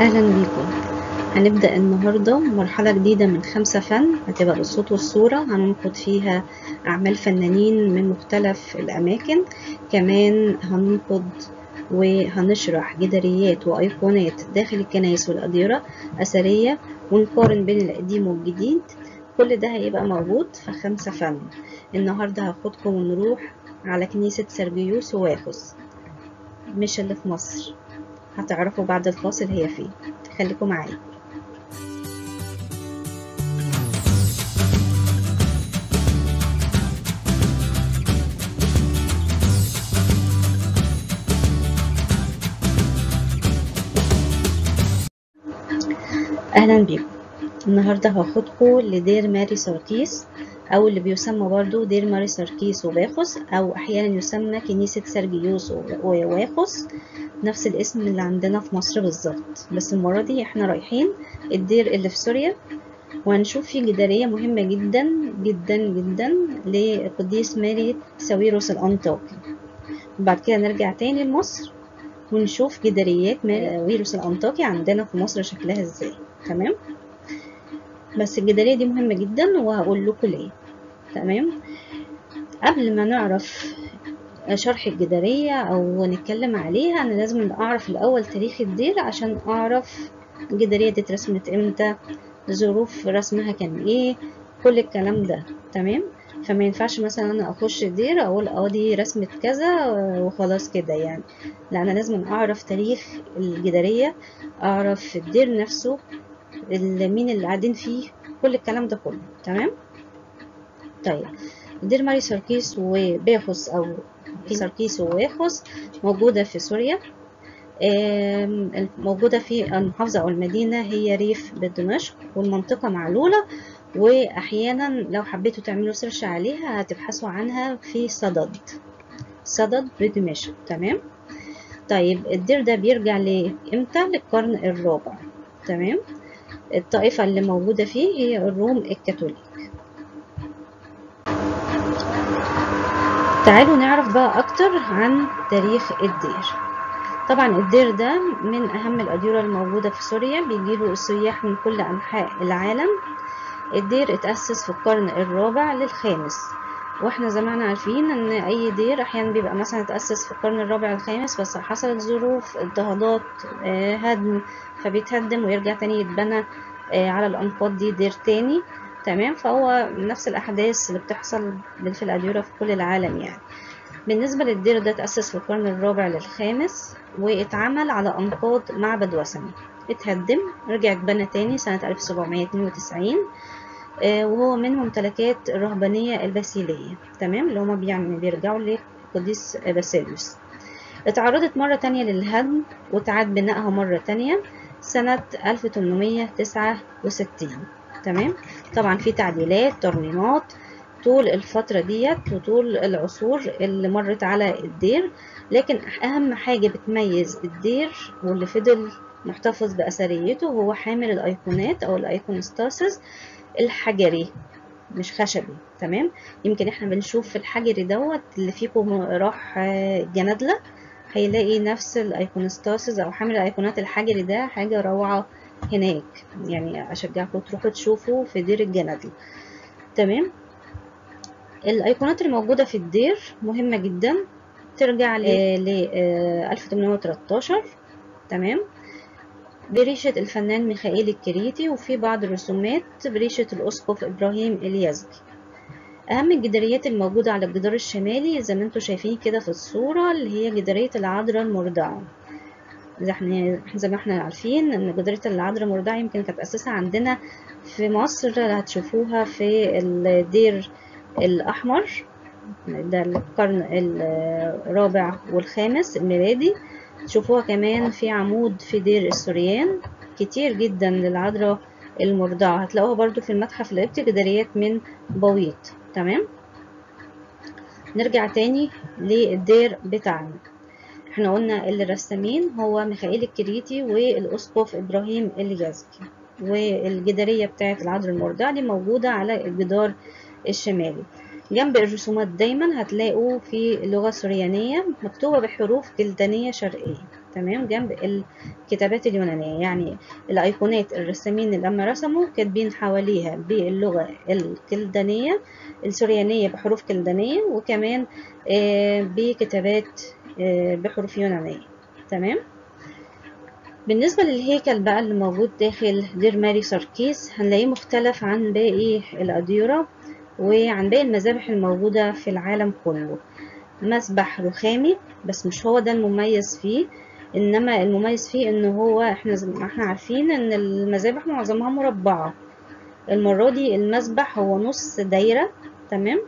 أهلا بيكم هنبدأ النهاردة مرحلة جديدة من خمسة فن هتبقى بالصوت والصورة هننقد فيها أعمال فنانين من مختلف الأماكن كمان هننقد وهنشرح جداريات وأيقونات داخل الكنائس والأديرة أثرية ونقارن بين القديم والجديد كل ده هيبقى موجود في خمسة فن النهاردة هاخدكم ونروح على كنيسة سرجيوس وواخوس مش اللي في مصر هتعرفوا بعد الفاصل هي فين خليكم معايا اهلا بيكم النهارده هاخدكم لدير ماري سركيس او اللي بيسمى برضو دير ماري سركيس وباخوس او احيانا يسمى كنيسة سرجيوس وواخوس نفس الاسم اللي عندنا في مصر بالظبط بس المرة دي احنا رايحين الدير اللي في سوريا وهنشوف فيه جدارية مهمة جدا جدا جدا لقديس ماري ساويروس الأنطاكي وبعد كده نرجع تاني لمصر ونشوف جداريات ماري ويروس الأنطاكي عندنا في مصر شكلها ازاي تمام بس الجدارية دي مهمة جدا وهقول لكم ليه تمام قبل ما نعرف شرح الجدارية أو نتكلم عليها أنا لازم أعرف الأول تاريخ الدير عشان أعرف الجدارية دي اترسمت إمتى ظروف رسمها كان إيه كل الكلام ده تمام فما ينفعش مثلا أنا أخش الدير أقول أه دي رسمة كذا وخلاص كده يعني لا أنا لازم أعرف تاريخ الجدارية أعرف الدير نفسه مين اللي قاعدين فيه كل الكلام ده كله تمام طيب دير ماري سركيس وباخوس أو سركيس وواخوس موجودة في سوريا موجودة في المحافظة أو المدينة هي ريف بدمشق والمنطقة معلولة وأحيانا لو حبيتوا تعملوا سيرش عليها هتبحثوا عنها في صدد صدد بدمشق تمام طيب الدير ده بيرجع لإمتى للقرن الرابع تمام الطائفة اللي موجودة فيه هي الروم الكاثوليك تعالوا نعرف بقى أكتر عن تاريخ الدير طبعا الدير ده من أهم الأديرة الموجودة في سوريا بيجيله السياح من كل أنحاء العالم الدير اتأسس في القرن الرابع للخامس واحنا زي ما احنا عارفين ان اي دير احيانا بيبقى مثلا اتأسس في القرن الرابع الخامس بس حصلت ظروف اضطهادات هدم فبيتهدم ويرجع تاني يتبنى على الانقاض دي دير تاني تمام فهو نفس الاحداث اللي بتحصل في الاديرة في كل العالم يعني بالنسبة للدير ده اتأسس في القرن الرابع للخامس واتعمل على انقاض معبد وثني اتهدم رجع اتبنى تاني سنة 1792 وهو من ممتلكات الرهبانية الباسيلية تمام اللي هما يعني بيرجعوا لقديس باسيليوس اتعرضت مرة تانية للهدم وتعاد بنائها مرة تانية سنة 1869 تمام طبعا في تعديلات ترميمات طول الفترة ديت وطول العصور اللي مرت على الدير لكن أهم حاجة بتميز الدير واللي فضل محتفظ بأثريته هو حامل الأيقونات أو الأيقونستاسز الحجري مش خشبي تمام يمكن احنا بنشوف في الحجري دوت اللي فيكم راح جنادلة هيلاقي نفس الايقونستاسز او حامل الايقونات الحجري ده حاجة روعة هناك يعني اشجعكم تروحوا تشوفوا في دير الجنادلة تمام الايقونات اللي موجودة في الدير مهمة جدا ترجع ل 1813 تمام بريشة الفنان ميخائيل الكريتي وفي بعض الرسومات بريشة الأسقف إبراهيم اليزجي أهم الجداريات الموجودة على الجدار الشمالي زي ما انتم شايفين كده في الصورة اللي هي جدارية العذراء المرضعة زي احنا زي ما احنا عارفين ان جدارية العذراء المرضعة يمكن كانت أساسا عندنا في مصر هتشوفوها في الدير الأحمر ده القرن الرابع والخامس الميلادي تشوفوها كمان في عمود في دير السوريان كتير جدا للعذراء المرضعة هتلاقوها برضو في المتحف القبطي جداريات من بويط تمام نرجع تاني للدير بتاعنا احنا قلنا اللي رسامين هو ميخائيل الكريتي والاسقف ابراهيم اليزكي والجدارية بتاعة العذراء المرضعة دي موجودة على الجدار الشمالي جنب الرسومات دايما هتلاقوا في اللغة السريانية مكتوبة بحروف جلدانية شرقية تمام جنب الكتابات اليونانية يعني الأيقونات الرسامين اللي لما رسموا كاتبين حواليها باللغة الكلدانية السوريانية بحروف كلدانية وكمان آه، بكتابات آه، بحروف يونانية تمام بالنسبة للهيكل بقى اللي موجود داخل دير ماري ساركيس هنلاقيه مختلف عن باقي الأديرة وعن باقي المذابح الموجودة في العالم كله مسبح رخامي بس مش هو ده المميز فيه انما المميز فيه ان هو احنا زي ما احنا عارفين ان المذابح معظمها مربعة المرة دي المسبح هو نص دايرة تمام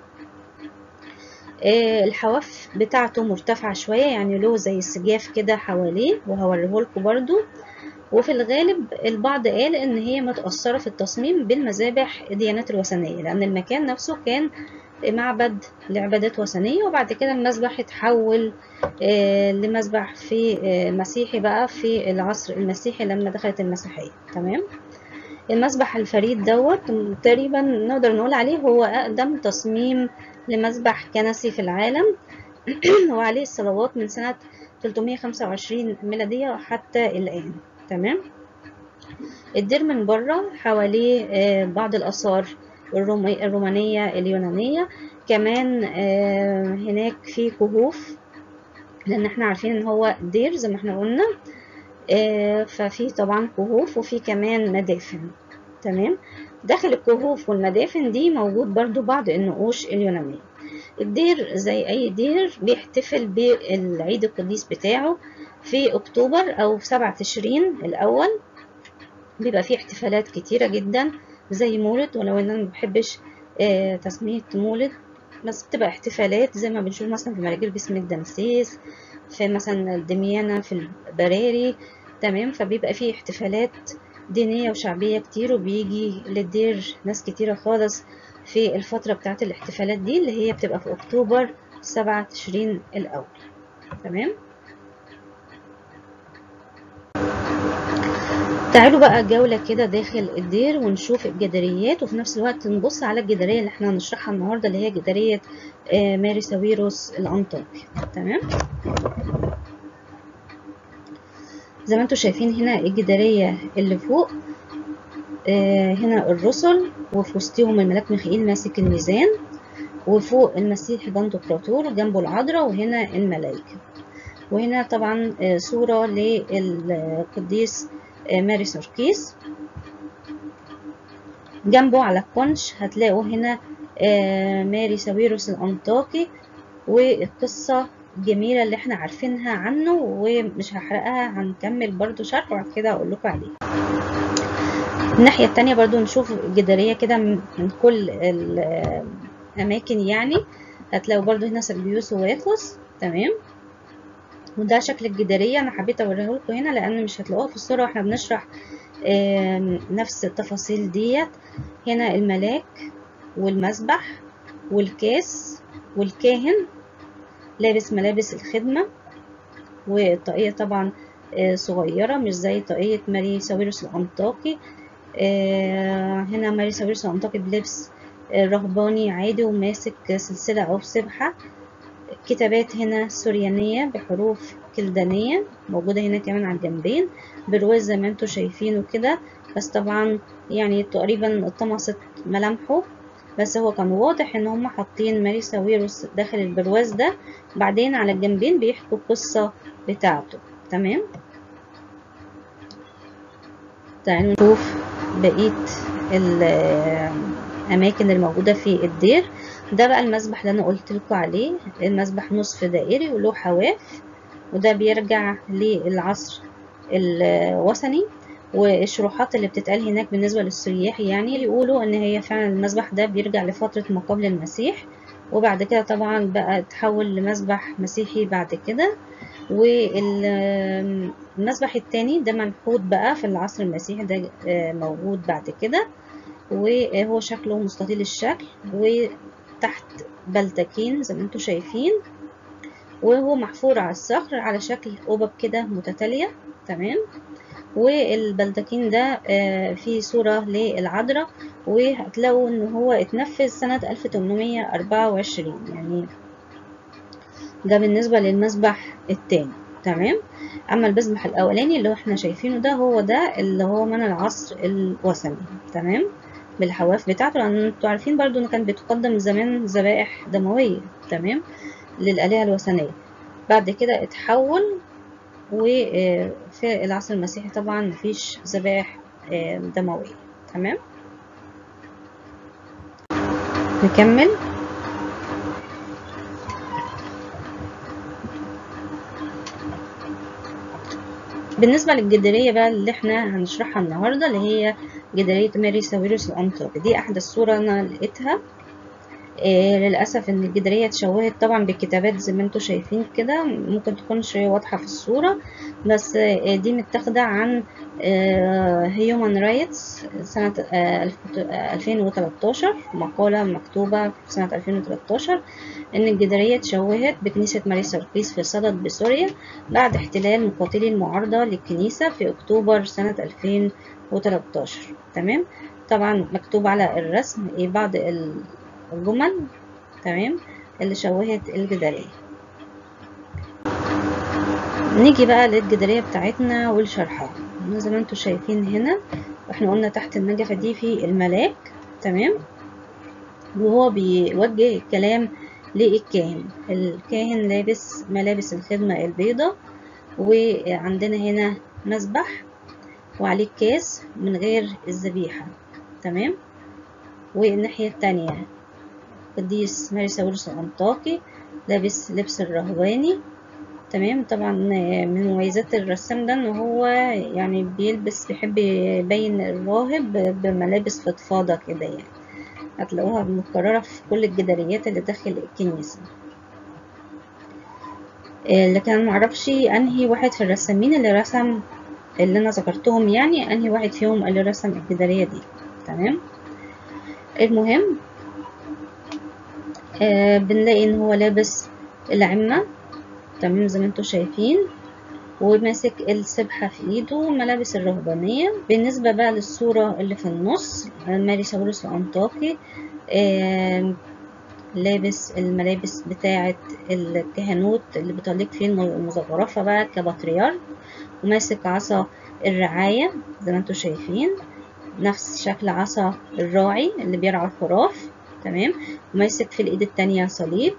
آه الحواف بتاعته مرتفعة شوية يعني له زي سجاف كده حواليه وهوريهولكوا برضو وفي الغالب البعض قال ان هي متأثرة في التصميم بالمذابح الديانات الوثنية لان المكان نفسه كان معبد لعبادات وثنية وبعد كده المسبح اتحول آه لمسبح في آه مسيحي بقى في العصر المسيحي لما دخلت المسيحية تمام المسبح الفريد دوت تقريبا نقدر نقول عليه هو أقدم تصميم لمسبح كنسي في العالم وعليه الصلوات من سنة 325 ميلادية حتى الآن تمام الدير من بره حواليه آه بعض الآثار الرومانية اليونانية كمان هناك في كهوف لأن احنا عارفين ان هو دير زي ما احنا قلنا ففي طبعا كهوف وفي كمان مدافن تمام داخل الكهوف والمدافن دي موجود برضو بعض النقوش اليونانية الدير زي أي دير بيحتفل بالعيد القديس بتاعه في أكتوبر أو في سبعة تشرين الأول بيبقى فيه احتفالات كتيرة جدا زي مولد ولو ان انا مبحبش آه تسمية مولد بس بتبقى احتفالات زي ما بنشوف مثلا في مراجيل باسم الدمسيس في مثلا الدميانة في البراري تمام فبيبقى فيه احتفالات دينية وشعبية كتير وبيجي للدير ناس كتيرة خالص في الفترة بتاعت الاحتفالات دي اللي هي بتبقى في أكتوبر سبعة تشرين الأول تمام تعالوا بقى جولة كده داخل الدير ونشوف الجداريات وفي نفس الوقت نبص على الجدارية اللي احنا هنشرحها النهاردة اللي هي جدارية ماري ساويروس الأنطاكي تمام زي ما انتم شايفين هنا الجدارية اللي فوق هنا الرسل وفي وسطهم الملاك ميخائيل ماسك الميزان وفوق المسيح بنتوكراتور جنبه العذراء وهنا الملائكة وهنا طبعا صورة للقديس ماري سوركيس جنبه على الكونش هتلاقوا هنا ماري ساويروس الأنطاكي والقصة الجميلة اللي احنا عارفينها عنه ومش هحرقها هنكمل برضو شرح وبعد كده هقول لكم عليه الناحية التانية برضو نشوف جدارية كده من كل الأماكن يعني هتلاقوا برضو هنا سربيوس وواخوس تمام وده شكل الجدارية أنا حبيت أوريه لكم هنا لأن مش هتلاقوها في الصورة واحنا بنشرح نفس التفاصيل ديت هنا الملاك والمسبح والكاس والكاهن لابس ملابس الخدمة والطاقية طبعا صغيرة مش زي طاقية ماري ساويروس الأنطاكي هنا ماري ساويروس الأنطاكي بلبس رهباني عادي وماسك سلسلة أو سبحة كتابات هنا سوريانية بحروف كلدانية موجودة هنا كمان على الجنبين برواز زي ما انتوا شايفينه كده بس طبعا يعني تقريبا اتطمست ملامحه بس هو كان واضح ان هم حاطين ماري ساويروس داخل البرواز ده بعدين على الجنبين بيحكوا القصة بتاعته تمام تعالوا نشوف بقية الأماكن الموجودة في الدير ده بقى المسبح اللي انا قلت لكم عليه المسبح نصف دائري وله حواف وده بيرجع للعصر الوثني والشروحات اللي بتتقال هناك بالنسبة للسياح يعني يقولوا ان هي فعلا المسبح ده بيرجع لفترة ما قبل المسيح وبعد كده طبعا بقى اتحول لمسبح مسيحي بعد كده والمسبح التاني ده منحوت بقى في العصر المسيحي ده موجود بعد كده وهو شكله مستطيل الشكل وتحت بلتكين زي ما انتم شايفين وهو محفور على الصخر على شكل قبب كده متتالية تمام والبلدكين ده فيه صورة للعذراء وهتلاقوا ان هو اتنفذ سنة 1824 يعني ده بالنسبة للمسبح التاني تمام اما البذبح الاولاني اللي احنا شايفينه ده هو ده اللي هو من العصر الوثني تمام بالحواف بتاعته لان انتوا عارفين برضو ان كان بتقدم زمان ذبائح دمويه تمام للالهه الوثنيه بعد كده اتحول وفي العصر المسيحي طبعا مفيش ذبائح دمويه تمام نكمل بالنسبة للجدارية بقى اللي احنا هنشرحها النهاردة اللي هي جدارية ماري ساويروس الأنطاكي دي أحدث صورة أنا لقيتها آه للأسف إن الجدارية اتشوهت طبعا بالكتابات زي ما انتوا شايفين كده ممكن تكونش واضحة في الصورة بس آه دي متاخدة عن هيومن رايتس سنة آه 2013 مقالة مكتوبة في سنة 2013 إن الجدارية اتشوهت بكنيسة ماري سرقيس في صدد بسوريا بعد احتلال مقاتلي المعارضة للكنيسة في أكتوبر سنة 2013 تمام طبعا مكتوب على الرسم بعض الجمل تمام اللي شوهت الجدارية نيجي بقى للجدارية بتاعتنا ولشرحها زي ما انتوا شايفين هنا احنا قلنا تحت النجفة دي في الملاك تمام وهو بيوجه الكلام للكاهن الكاهن لابس ملابس الخدمة البيضة وعندنا هنا مسبح وعليه كاس من غير الذبيحة تمام والناحية التانية قديس ماري ساويرس الأنطاكي لابس لبس الرهباني تمام طبعا من مميزات الرسام ده ان هو يعني بيلبس بيحب يبين الراهب بملابس فضفاضة كده يعني هتلاقوها متكررة في كل الجداريات اللي داخل الكنيسة لكن انا معرفش انهي واحد في الرسامين اللي رسم اللي انا ذكرتهم يعني انهي واحد فيهم اللي رسم الجدارية دي تمام المهم آه بنلاقي ان هو لابس العمة تمام زي ما انتوا شايفين وماسك السبحة في ايده ملابس الرهبانية بالنسبة بقى للصورة اللي في النص ماري ساويروس الأنطاكي آه لابس الملابس بتاعة الكهنوت اللي بتليق فيه المزخرفة بقى كبطريرك وماسك عصا الرعاية زي ما انتوا شايفين نفس شكل عصا الراعي اللي بيرعى الخراف تمام وماسك في الايد التانية صليب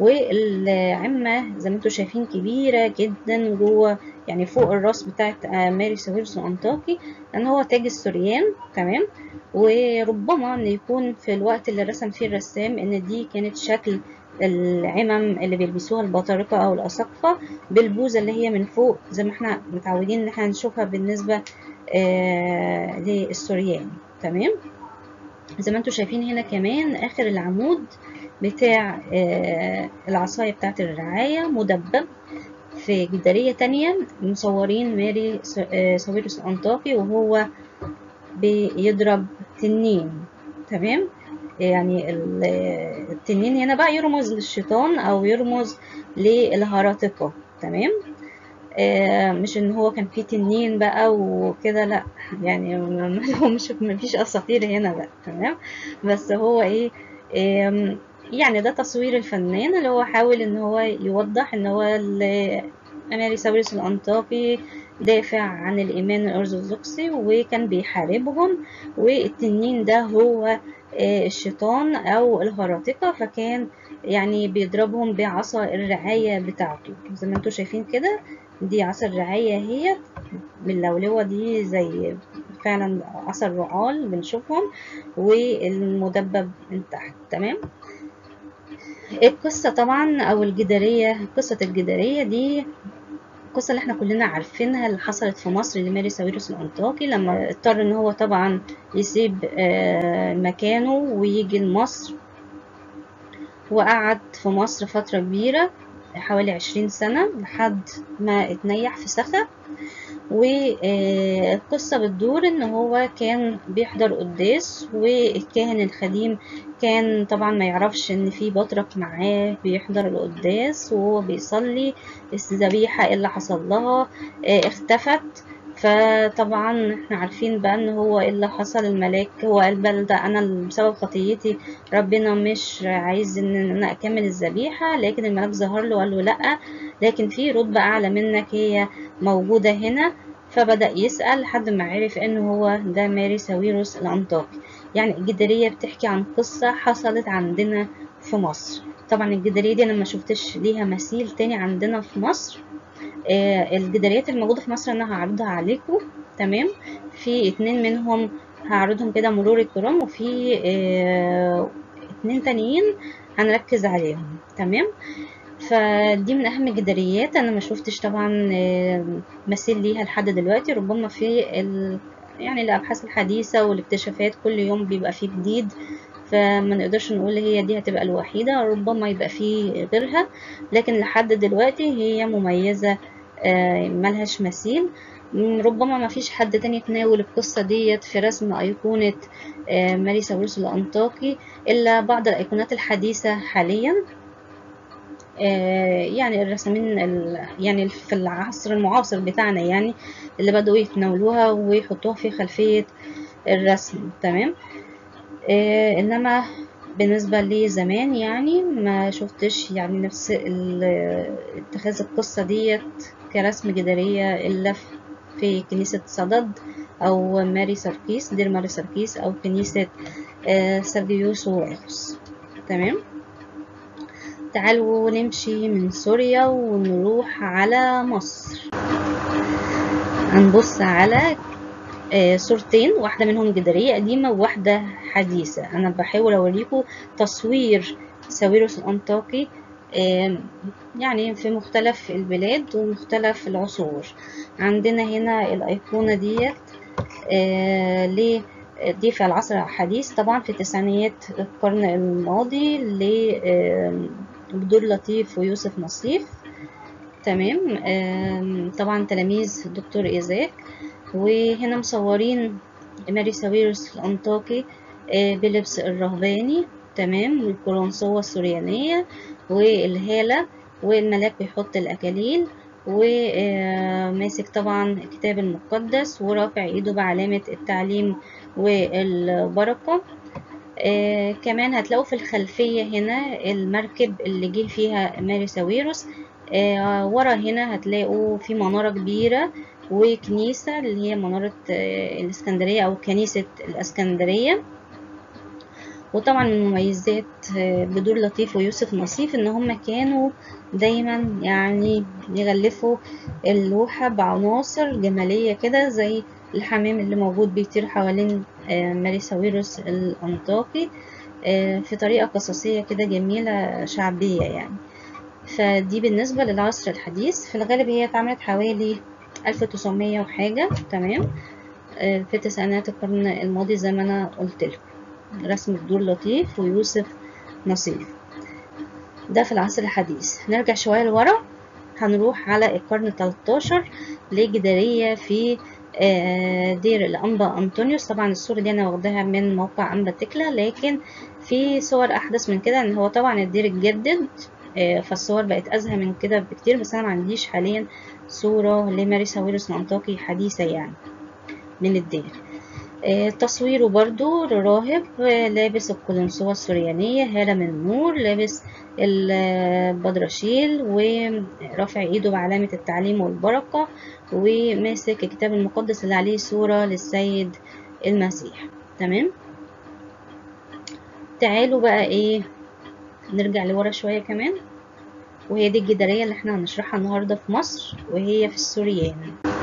والعمة زي ما انتوا شايفين كبيرة جدا جوه يعني فوق الراس بتاعت ماري ساويرس الأنطاكي لأن هو تاج السوريان تمام وربما إن يكون في الوقت اللي رسم فيه الرسام إن دي كانت شكل العمم اللي بيلبسوها البطارقة أو الأساقفة بالبوزة اللي هي من فوق زي ما احنا متعودين إن احنا نشوفها بالنسبة آه للسوريان تمام زي ما انتوا شايفين هنا كمان آخر العمود بتاع آه العصاية بتاعت الرعاية مدبب في جدارية تانية مصورين ماري ساويروس الأنطاكي وهو بيضرب تنين تمام يعني التنين هنا بقى يرمز للشيطان أو يرمز للهرطقة تمام آه مش ان هو كان فيه تنين بقى وكده لا يعني هو مش مفيش اساطير هنا لا تمام بس هو ايه آه يعني ده تصوير الفنان اللي هو حاول ان هو يوضح ان هو ماري ساويرس الأنطاكي دافع عن الإيمان الأرثوذكسي وكان بيحاربهم والتنين ده هو الشيطان أو الهراطقة فكان يعني بيضربهم بعصا الرعاية بتاعته زي ما انتوا شايفين كده دي عصا الرعاية هي باللولوة دي زي فعلا عصا الرعال بنشوفهم والمدبب من تحت تمام القصة طبعا أو الجدارية قصة الجدارية دي القصة اللي احنا كلنا عارفينها اللي حصلت في مصر لماري ساويروس الأنطاكي لما اضطر ان هو طبعا يسيب مكانه ويجي لمصر وقعد في مصر فترة كبيرة حوالي عشرين سنة لحد ما اتنيح في سخا والقصة بتدور ان هو كان بيحضر قداس والكاهن الخديم كان طبعا ما يعرفش ان في بطرك معاه بيحضر القداس وهو بيصلي الذبيحة اللي حصل لها اختفت فطبعا احنا عارفين بقى ان هو ايه اللي حصل الملاك هو قال بقى ده انا بسبب خطيتي ربنا مش عايز ان انا اكمل الذبيحة لكن الملاك ظهر له وقال له لا لكن في رتبة اعلى منك هي موجودة هنا فبدأ يسأل لحد ما عرف ان هو ده ماري ساويروس الانطاكي يعني الجدارية بتحكي عن قصة حصلت عندنا في مصر طبعا الجدارية دي انا ما شفتش ليها مثيل تاني عندنا في مصر آه الجداريات الموجودة في مصر انا هعرضها عليكم تمام في اتنين منهم هعرضهم كده مرور الكرام وفي آه اتنين تانيين هنركز عليهم تمام فدي من اهم الجداريات انا ما شفتش طبعا آه مثيل ليها لحد دلوقتي ربما في ال... يعني الابحاث الحديثه والاكتشافات كل يوم بيبقى فيه جديد فما نقدرش نقول هي دي هتبقى الوحيدة ربما يبقى فيه غيرها لكن لحد دلوقتي هي مميزة ملهاش مثيل ربما ما فيش حد تاني تناول القصة ديت في رسم أيقونة ماري ساويروس الأنطاكي إلا بعض الأيقونات الحديثة حاليا يعني الرسامين يعني في العصر المعاصر بتاعنا يعني اللي بدأوا يتناولوها ويحطوها في خلفية الرسم تمام آه انما بالنسبة لزمان يعني ما شفتش يعني نفس اتخاذ القصة ديت كرسم جدارية الا في كنيسة صدد او ماري سركيس دير ماري سركيس او كنيسة آه سرجيوس واخوس تمام تعالوا نمشي من سوريا ونروح على مصر هنبص على صورتين واحدة منهم جدارية قديمة وواحدة حديثة أنا بحاول أوريكم تصوير ساويروس الأنطاكي يعني في مختلف البلاد ومختلف العصور عندنا هنا الأيقونة ديت ل دي في العصر الحديث طبعا في تسعينيات القرن الماضي لبدور لطيف ويوسف نصيف تمام طبعا تلاميذ الدكتور إيزاك وهنا مصورين ماري ساويروس الأنطاكي بلبس الرهباني تمام والقرنصوة السريانية والهالة والملاك بيحط الأكاليل وماسك طبعا الكتاب المقدس ورافع ايده بعلامة التعليم والبركة آه كمان هتلاقوا في الخلفية هنا المركب اللي جه فيها ماري ساويروس آه ورا هنا هتلاقوا في منارة كبيرة وكنيسة اللي هي منارة الإسكندرية أو كنيسة الإسكندرية وطبعا من مميزات بدور لطيف ويوسف نصيف إن هم كانوا دايما يعني يغلفوا اللوحة بعناصر جمالية كده زي الحمام اللي موجود بيطير حوالين ماري ساويروس الأنطاكي في طريقة قصصية كده جميلة شعبية يعني فدي بالنسبة للعصر الحديث في الغالب هي اتعملت حوالي 1900 وحاجة تمام في تسعينات القرن الماضي زي ما أنا قلت لكم رسم بدور لطيف ويوسف نصيف ده في العصر الحديث نرجع شوية لورا هنروح على القرن 13 لجدارية في دير الأنبا أنطونيوس طبعا الصورة دي أنا واخداها من موقع أنبا تكلا لكن في صور أحدث من كده إن هو طبعا الدير اتجدد فالصور بقت أزهى من كده بكتير بس أنا معنديش حاليا صورة لماري ساويروس الأنطاكي حديثة يعني من الدير تصويره برضو راهب لابس القلنسوة السريانية هالة من النور لابس البدرشيل ورافع ايده بعلامة التعليم والبركة وماسك الكتاب المقدس اللي عليه صورة للسيد المسيح تمام تعالوا بقى ايه نرجع لورا شوية كمان وهي دي الجدارية اللي احنا هنشرحها النهاردة في مصر وهي في السوريان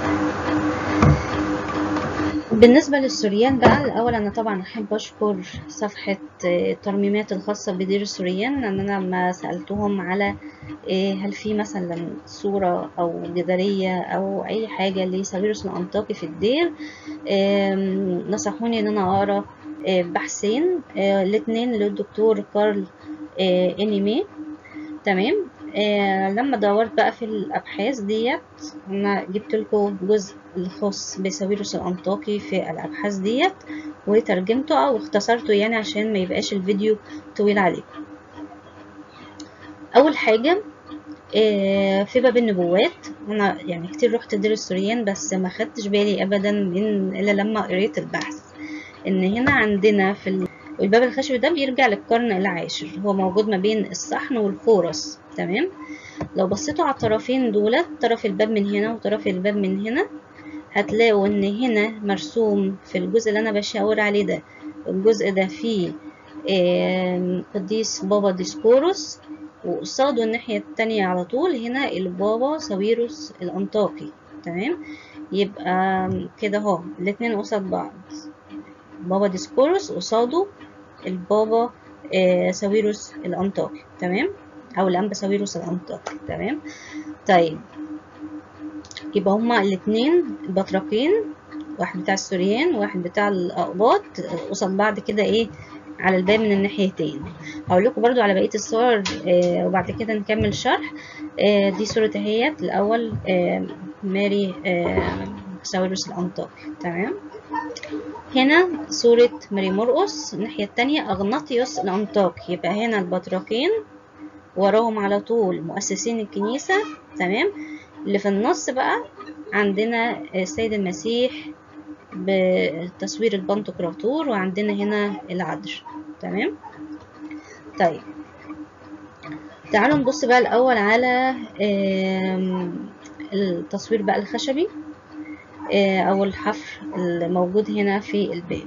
بالنسبة للسوريان بقى الأول أنا طبعا أحب أشكر صفحة الترميمات الخاصة بدير السوريان لأن أنا لما سألتهم على هل في مثلا صورة أو جدارية أو أي حاجة لساويروس الأنطاكي في الدير نصحوني إن أنا أقرأ بحثين الاتنين للدكتور كارل إنيمي تمام آه لما دورت بقى في الابحاث ديت انا جبت لكم جزء الخاص بساويروس الانطاكي في الابحاث ديت وترجمته او اختصرته يعني عشان ما يبقاش الفيديو طويل عليكم اول حاجه آه، في باب النبوات انا يعني كتير رحت دير السوريان بس ما خدتش بالي ابدا من الا لما قريت البحث ان هنا عندنا في ال- الباب الخشبي ده بيرجع للقرن العاشر هو موجود ما بين الصحن والخورس تمام لو بصيتوا على الطرفين دولت طرف الباب من هنا وطرف الباب من هنا هتلاقوا ان هنا مرسوم في الجزء اللي انا بشاور عليه ده الجزء ده فيه آم، قديس بابا ديسكوروس وقصاده الناحية التانية على طول هنا البابا ساويروس الأنطاكي تمام يبقى كده اهو الاتنين قصاد بعض بابا ديسكوروس قصاده البابا آه، ساويروس الأنطاكي تمام أو الأنبا ساويروس الأنطاكي تمام طيب يبقى هما الاتنين بطرقين واحد بتاع السوريان وواحد بتاع الأقباط قصاد بعض كده ايه على الباب من الناحيتين هقول لكم برضو على بقية الصور آه وبعد كده نكمل شرح آه دي صورة اهيت الأول آه ماري آه ساويروس الأنطاكي تمام هنا صورة ماري مرقس الناحية التانية أغناطيوس الأنطاكي يبقى هنا البطرقين وراهم على طول مؤسسين الكنيسة تمام اللي في النص بقى عندنا السيد المسيح بتصوير البنتقراطور وعندنا هنا العذر تمام طيب تعالوا نبص بقى الأول على آم، التصوير بقى الخشبي آه، أو الحفر الموجود هنا في الباب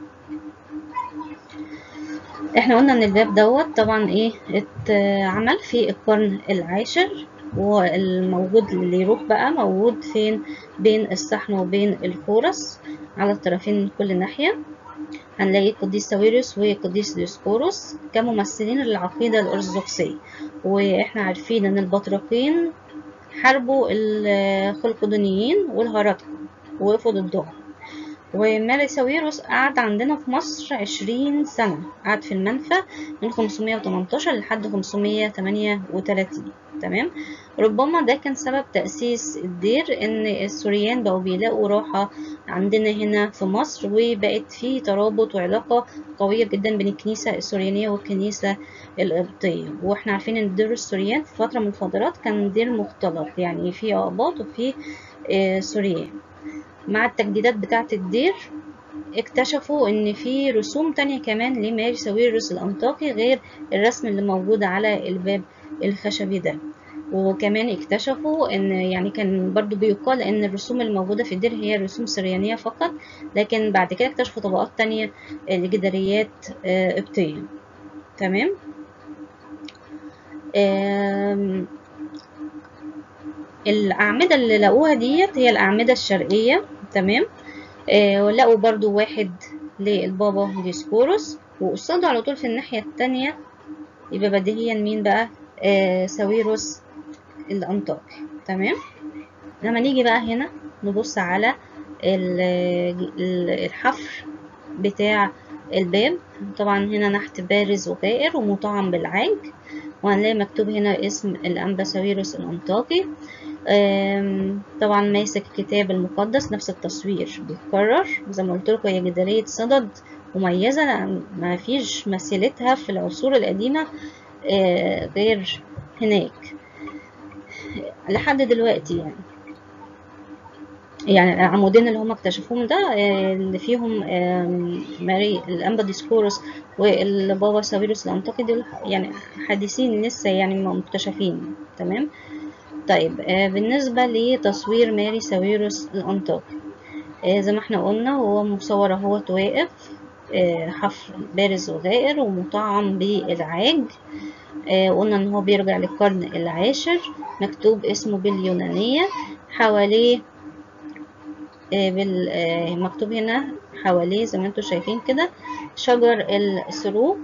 احنا قلنا ان الباب دوت طبعا ايه اتعمل في القرن العاشر والموجود اللي يروح بقى موجود فين بين الصحن وبين الخورس على الطرفين من كل ناحية هنلاقي قديس ساويروس وقديس ديسكوروس كممثلين للعقيدة الأرثوذكسية وإحنا عارفين إن البطرقين حاربوا الخلقدونيين والهرطقة ووقفوا ضدهم وماري ساويروس قعد عندنا في مصر عشرين سنة قعد في المنفى من 518 لحد 538 تمام ربما ده كان سبب تأسيس الدير إن السوريان بقوا بيلاقوا راحة عندنا هنا في مصر وبقت في ترابط وعلاقة قوية جدا بين الكنيسة السوريانية والكنيسة القبطية واحنا عارفين إن دير السوريان في فترة من الفترات كان دير مختلط يعني في أقباط وفي آه، سوريان مع التجديدات بتاعة الدير اكتشفوا ان في رسوم تانية كمان لماري ساويروس الانطاكي غير الرسم اللي موجود على الباب الخشبي ده وكمان اكتشفوا ان يعني كان برضو بيقال ان الرسوم الموجودة في الدير هي رسوم سريانية فقط لكن بعد كده اكتشفوا طبقات تانية آه، لجداريات آه، قبطية تمام آم، الأعمدة اللي لقوها ديت هي الأعمدة الشرقية تمام آه ولقوا برضو واحد للبابا ديسكوروس وقصاده على طول في الناحية التانية يبقى بديهيا مين بقى آه ساويروس الأنطاكي تمام لما نيجي بقى هنا نبص على ال- ال- الحفر بتاع الباب طبعا هنا نحت بارز وغائر ومطعم بالعاج وهنلاقي مكتوب هنا اسم الأنبا ساويروس الأنطاكي آم، طبعا ماسك الكتاب المقدس نفس التصوير بيتكرر زي ما قلت لكم هي جدارية صدد مميزة لأن ما فيش مثيلتها في العصور القديمة آه، غير هناك لحد دلوقتي يعني يعني العمودين اللي هم اكتشفوهم ده آه، اللي فيهم آم، ماري الأنبا ديسكوروس والبابا ساويروس الأنطاكي دول يعني حديثين لسه يعني مكتشفين تمام طيب آه، بالنسبة لتصوير ماري ساويروس الأنطاكي آه، زي ما احنا قلنا هو مصور اهو واقف آه، حفر بارز وغائر ومطعم بالعاج آه، قلنا ان هو بيرجع للقرن العاشر مكتوب اسمه باليونانية حواليه آه، بال آه، مكتوب هنا حواليه زي ما انتم شايفين كده شجر السرو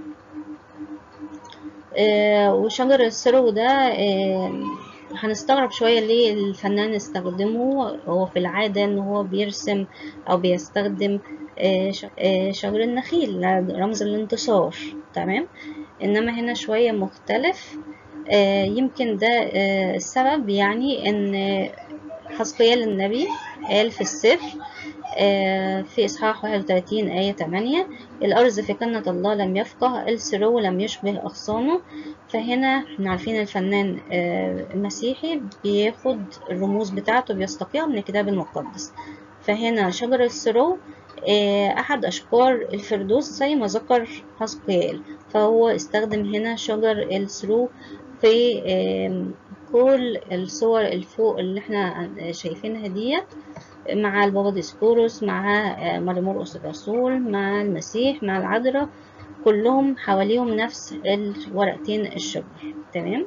آه، وشجر السرو ده آه، هنستغرب شوية ليه الفنان استخدمه هو في العادة ان هو بيرسم او بيستخدم آه، ش- آه، شجر النخيل رمز الانتصار تمام انما هنا شوية مختلف آه، يمكن ده آه، السبب يعني ان حسقيال النبي قال في السفر آه، في إصحاح 31 آية 8 الأرز في كنة الله لم يفقه السرو لم يشبه أغصانه فهنا احنا عارفين الفنان آه، المسيحي بياخد الرموز بتاعته بيستقيها من الكتاب المقدس فهنا شجر السرو آه، أحد أشجار الفردوس زي ما ذكر حسقيال فهو استخدم هنا شجر السرو في آم، كل الصور الفوق اللي احنا شايفينها ديت مع البابا ديسكوروس مع آه، مريم مرقس الرسول مع المسيح مع العذراء كلهم حواليهم نفس الورقتين الشجر تمام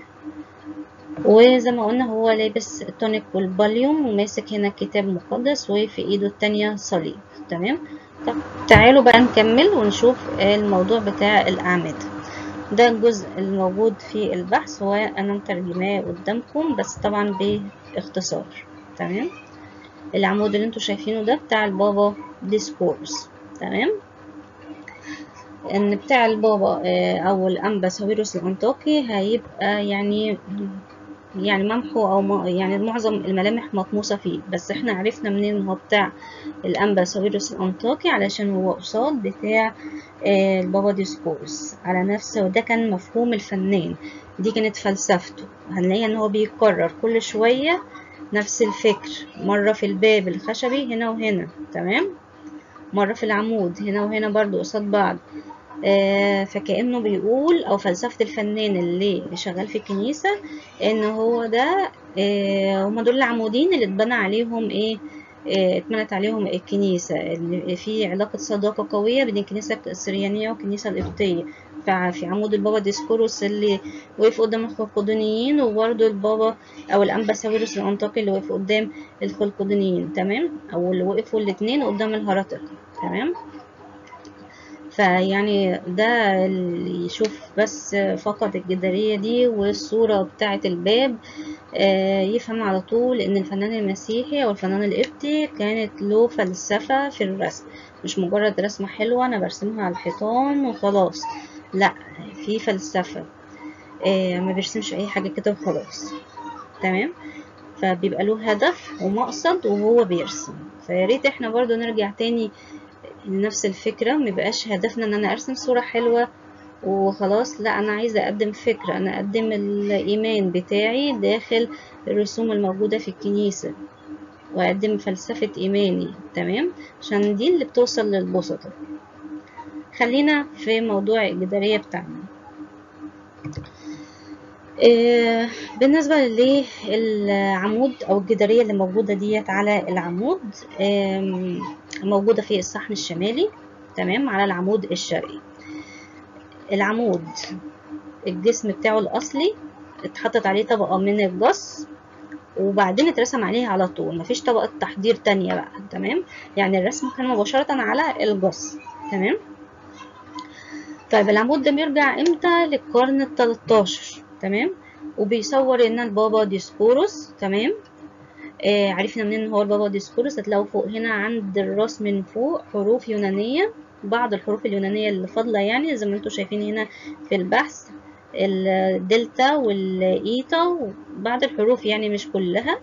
وزي ما قلنا هو لابس التونيك والباليوم وماسك هنا كتاب مقدس وفي ايده التانية صليب تمام طب تعالوا بقى نكمل ونشوف الموضوع بتاع الأعمدة ده الجزء الموجود في البحث وأنا مترجماه قدامكم بس طبعا باختصار تمام العمود اللي انتوا شايفينه ده بتاع البابا ديسكورس تمام ان بتاع البابا آه، او الانبا ساويروس الانطاكي هيبقى يعني يعني ممحو او م- يعني معظم الملامح مطموسة فيه بس احنا عرفنا منين ان هو بتاع الانبا ساويروس الانطاكي علشان هو قصاد بتاع آه، البابا ديسكورس على نفسه وده كان مفهوم الفنان دي كانت فلسفته هنلاقي ان هو بيكرر كل شوية نفس الفكر مرة في الباب الخشبي هنا وهنا تمام مرة في العمود هنا وهنا برضو قصاد بعض آه، فكأنه بيقول أو فلسفة الفنان اللي شغال في الكنيسة إن هو ده آه، هما دول العمودين اللي اتبنى عليهم إيه آه، اتبنت عليهم الكنيسة اللي في علاقة صداقة قوية بين الكنيسة السريانية والكنيسة القبطية ففي عمود البابا ديسكوروس اللي وقف قدام الخلقدونيين وبرضه البابا أو الأنبا ساويروس الأنطاكي اللي وقف قدام الخلقدونيين تمام أو اللي وقفوا الاتنين قدام الهرطقة تمام فيعني ده اللي يشوف بس فقط الجدارية دي والصورة بتاعة الباب آه، يفهم على طول ان الفنان المسيحي او الفنان القبطي كانت له فلسفة في الرسم مش مجرد رسمة حلوة انا برسمها على الحيطان وخلاص لا في فلسفة آه، ما بيرسمش اي حاجة كده وخلاص تمام فبيبقى له هدف ومقصد وهو بيرسم فياريت احنا برضو نرجع تاني لنفس الفكرة ميبقاش هدفنا ان انا ارسم صورة حلوة وخلاص لا انا عايزة اقدم فكرة انا اقدم الايمان بتاعي داخل الرسوم الموجودة في الكنيسة واقدم فلسفة ايماني تمام عشان دي اللي بتوصل للبسطة خلينا في موضوع الجدارية بتاعنا آه، بالنسبة للعمود أو الجدارية اللي موجودة ديت على العمود آم، موجودة في الصحن الشمالي تمام على العمود الشرقي العمود الجسم بتاعه الأصلي اتحطت عليه طبقة من الجص وبعدين اترسم عليه على طول مفيش طبقة تحضير تانية بقى تمام يعني الرسم كان مباشرة على الجص تمام طيب العمود ده بيرجع امتى للقرن التلتاشر تمام وبيصور ان البابا ديسكوروس تمام آه عرفنا منين ان هو البابا ديسكوروس هتلاقوا فوق هنا عند الراس من فوق حروف يونانية بعض الحروف اليونانية اللي فاضلة يعني زي ما انتم شايفين هنا في البحث الدلتا والايتا وبعض الحروف يعني مش كلها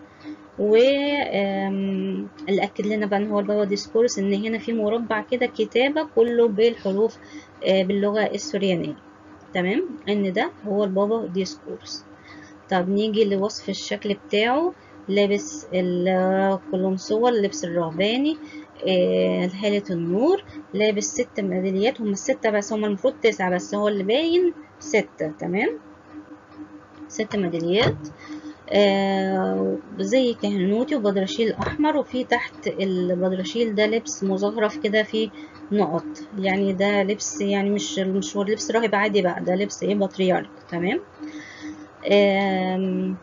واللي اكد لنا بقى ان هو البابا ديسكورس ان هنا في مربع كده كتابة كله بالحروف آه، باللغة السوريانية تمام ان ده هو البابا ديسكورس طب نيجي لوصف الشكل بتاعه لابس القلنسوة اللبس الرهباني آه، هالة النور لابس ست ميداليات هما الستة بس هما المفروض تسعة بس هو اللي باين ستة تمام ست ميداليات آه زي كهنوتي وبدرشيل احمر وفي تحت البدرشيل ده لبس مزخرف كده فيه نقط يعني ده لبس يعني مش مش هو لبس راهب عادي بقى ده لبس ايه بطريرك تمام آم،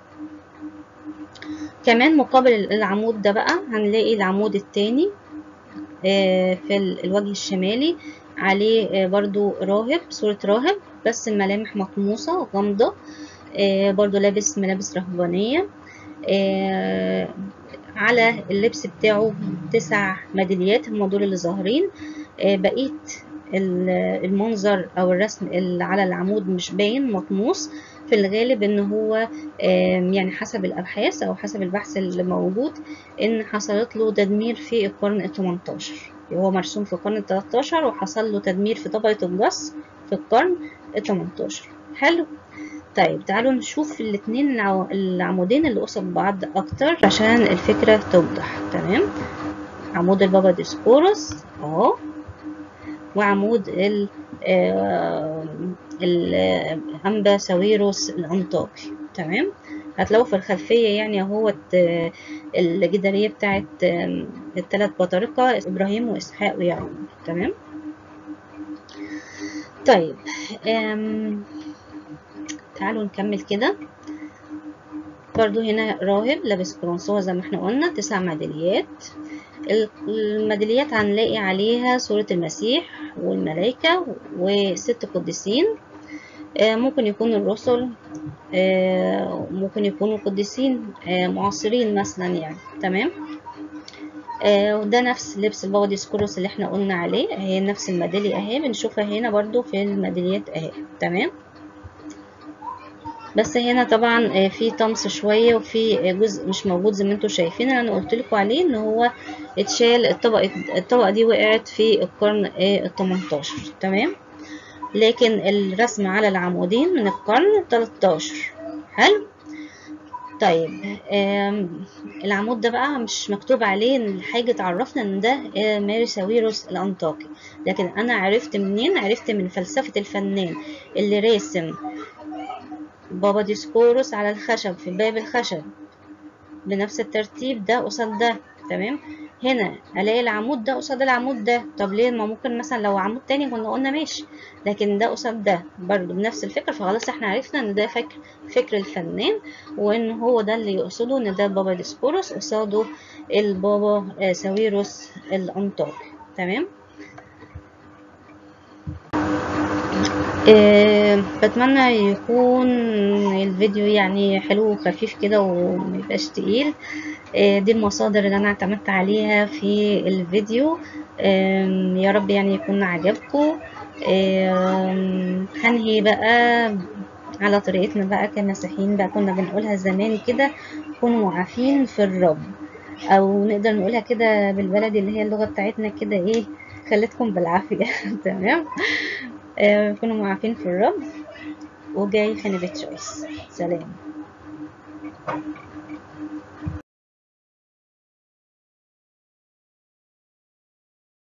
كمان مقابل العمود ده بقى هنلاقي العمود التاني آه، في ال- الوجه الشمالي عليه آه، برضو راهب صورة راهب بس الملامح مطموسة غامضة آه، برضو لابس ملابس رهبانية آه، على اللبس بتاعه تسع ميداليات هم دول اللي ظاهرين آه، بقية ال- المنظر أو الرسم اللي على العمود مش باين مطموس في الغالب ان هو يعني حسب الابحاث او حسب البحث اللي موجود ان حصلت له تدمير في القرن ال 18 هو مرسوم في القرن ال 13 وحصل له تدمير في طبقة الجص في القرن ال 18 حلو طيب تعالوا نشوف الاتنين العمودين اللي قصاد بعض اكتر عشان الفكرة توضح تمام عمود البابا ديسكوروس اهو وعمود ال الأنبا ساويروس الأنطاكي تمام هتلاقوا في الخلفية يعني اهوت الجدارية بتاعت الثلاث بطارقة إبراهيم وإسحاق ويعقوب تمام طيب تعالوا نكمل كده برضو هنا راهب لابس قرنصوة زي ما احنا قلنا تسع ميداليات الميداليات هنلاقي عليها صورة المسيح والملائكة وست قديسين ممكن يكونوا الرسل ممكن يكونوا قديسين معاصرين مثلا يعني تمام وده نفس لبس البابا ديسكوروس اللي احنا قلنا عليه هي نفس الميدالية اهي بنشوفها هنا برضو في الميداليات اهي تمام بس هنا طبعا في طمس شويه وفي جزء مش موجود زي ما انتم شايفين اللي انا قلت لكم عليه ان هو اتشال الطبقه الطبقه دي وقعت في القرن ال 18 تمام لكن الرسم على العمودين من القرن 13 حلو طيب العمود ده بقى مش مكتوب عليه حاجة تعرفنا ان ده ماري ساويروس الانطاكي لكن انا عرفت منين عرفت من فلسفة الفنان اللي راسم بابا ديسكوروس على الخشب في باب الخشب بنفس الترتيب ده قصاد ده تمام هنا الاقي العمود ده قصاد العمود ده طب ليه ما ممكن مثلا لو عمود تاني كنا قلنا ماشي لكن ده قصاد ده برضو بنفس الفكرة فخلاص احنا عرفنا ان ده فكر فكر الفنان وان هو ده اللي يقصده ان ده بابا ديسكوروس قصاده البابا ساويروس الانطاكي تمام أه بتمنى يكون الفيديو يعني حلو وخفيف كده وميبقاش تقيل أه دي المصادر اللي انا اعتمدت عليها في الفيديو أه يا رب يعني يكون عجبكم هنهي بقى على طريقتنا بقى كمسيحيين بقى كنا بنقولها زمان كده كونوا عارفين في الرب او نقدر نقولها كده بالبلدي اللي هي اللغه بتاعتنا كده ايه خليتكم بالعافيه تمام آه كونوا عارفين في الرب وجاي خانة تشويس سلام